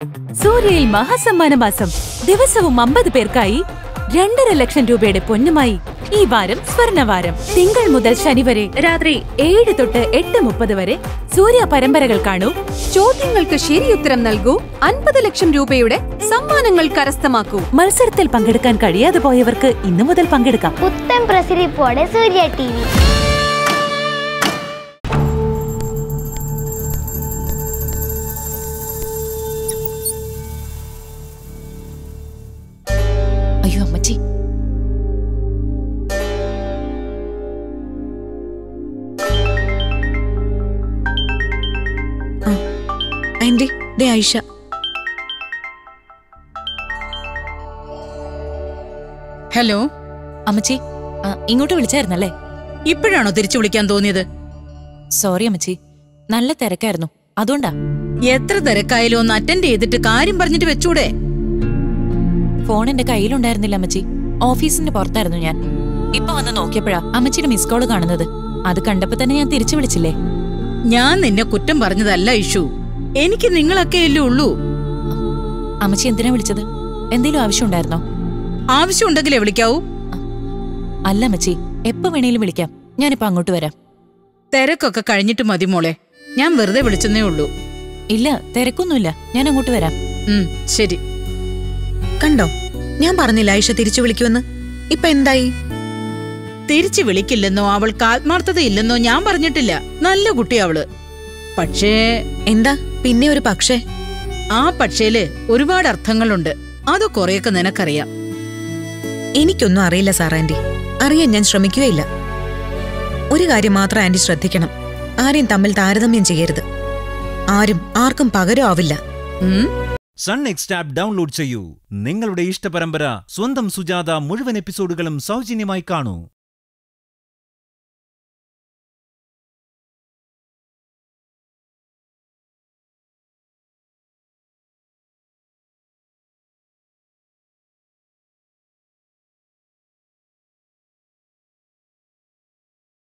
സൂര്യയിൽ മഹാസമ്മാന മാസം ദിവസവും അമ്പത് പേർക്കായി രണ്ടര ലക്ഷം രൂപയുടെ പൊന്നുമായി ഈ വാരം സ്വർണവാരം തിങ്കൾ മുതൽ ശനി വരെ രാത്രി ഏഴ് തൊട്ട് എട്ട് മുപ്പത് വരെ സൂര്യ പരമ്പരകൾ കാണൂ ചോദ്യങ്ങൾക്ക് ശരിയുത്തരം നൽകൂ അൻപത് ലക്ഷം രൂപയുടെ സമ്മാനങ്ങൾ കരസ്ഥമാക്കൂ മത്സരത്തിൽ പങ്കെടുക്കാൻ കഴിയാതെ പോയവർക്ക് ഇന്നു മുതൽ പങ്കെടുക്കാം പുത്തൻ പ്രസരിപ്പോടെ സൂര്യ ടി വി അയ്യോ അമ്മച്ചി ആന്റി ദേ ഐഷ ഹലോ അമ്മച്ചി ആ, ഇങ്ങോട്ട് വിളിച്ചായിരുന്നല്ലേ ഇപ്പോഴാണോ തിരിച്ചു വിളിക്കാൻ തോന്നിയത് സോറി അമ്മച്ചി നല്ല തിരക്കായിരുന്നു അതുകൊണ്ടാ എത്ര തിരക്കായാലും ഒന്ന് അറ്റൻഡ് ചെയ്തിട്ട് കാര്യം പറഞ്ഞിട്ട് വെച്ചൂടെ ഫോൺ എന്റെ കയ്യിലുണ്ടായിരുന്നില്ല അമ്മച്ചി ഓഫീസിന്റെ പുറത്തായിരുന്നു ഞാൻ ഇപ്പൊ വന്ന് നോക്കിയപ്പോഴാ അമ്മച്ചിയുടെ മിസ് കോള് കാണുന്നത് അത് കണ്ടപ്പോ തന്നെ ഞാൻ തിരിച്ചു വിളിച്ചില്ലേ ഞാൻ നിന്നെ കുറ്റം പറഞ്ഞതല്ല ഇഷു എനിക്ക് നിങ്ങളൊക്കെയല്ലേ ഉള്ളൂ അമ്മച്ചി എന്തിനാ വിളിച്ചത് എന്തേലും ആവശ്യമുണ്ടായിരുന്നോ ആവശ്യമുണ്ടെങ്കിലേ വിളിക്കാവൂ അല്ല അമ്മച്ചി എപ്പോ വേണേലും വിളിക്കാം ഞാനിപ്പോ അങ്ങോട്ട് വരാം തിരക്കൊക്കെ കഴിഞ്ഞിട്ട് മതി മോളെ ഞാൻ വെറുതെ വിളിച്ചെന്നേ ഉള്ളൂ ഇല്ല തിരക്കൊന്നുമില്ല ഞാൻ അങ്ങോട്ട് വരാം ഉം ശരി കണ്ടോ ഞാൻ പറഞ്ഞില്ല ഐഷ തിരിച്ചു വിളിക്കുമെന്ന് ഇപ്പൊ എന്തായി തിരിച്ചു വിളിക്കില്ലെന്നോ അവൾക്ക് ആത്മാർത്ഥതയില്ലെന്നോ ഞാൻ പറഞ്ഞിട്ടില്ല നല്ല കുട്ടി അവള് പക്ഷേ എന്താ പിന്നെ ഒരു പക്ഷേ ആ പക്ഷേല് ഒരുപാട് അർത്ഥങ്ങളുണ്ട് അത് കുറെയൊക്കെ നിനക്കറിയാം എനിക്കൊന്നും അറിയില്ല സാർ ആന്റി അറിയാൻ ഞാൻ ശ്രമിക്കുകയില്ല ഒരു കാര്യം മാത്രം ആന്റി ശ്രദ്ധിക്കണം ആരെയും തമ്മിൽ താരതമ്യം ചെയ്യരുത് ആരും ആർക്കും പകരം ആവില്ല ഉം സൺ നെക്സ്റ്റ് ആപ്പ് ഡൗൺലോഡ് ചെയ്യൂ നിങ്ങളുടെ ഇഷ്ടപരമ്പര സ്വന്തം സുജാത മുഴുവൻ എപ്പിസോഡുകളും സൗജന്യമായി കാണൂ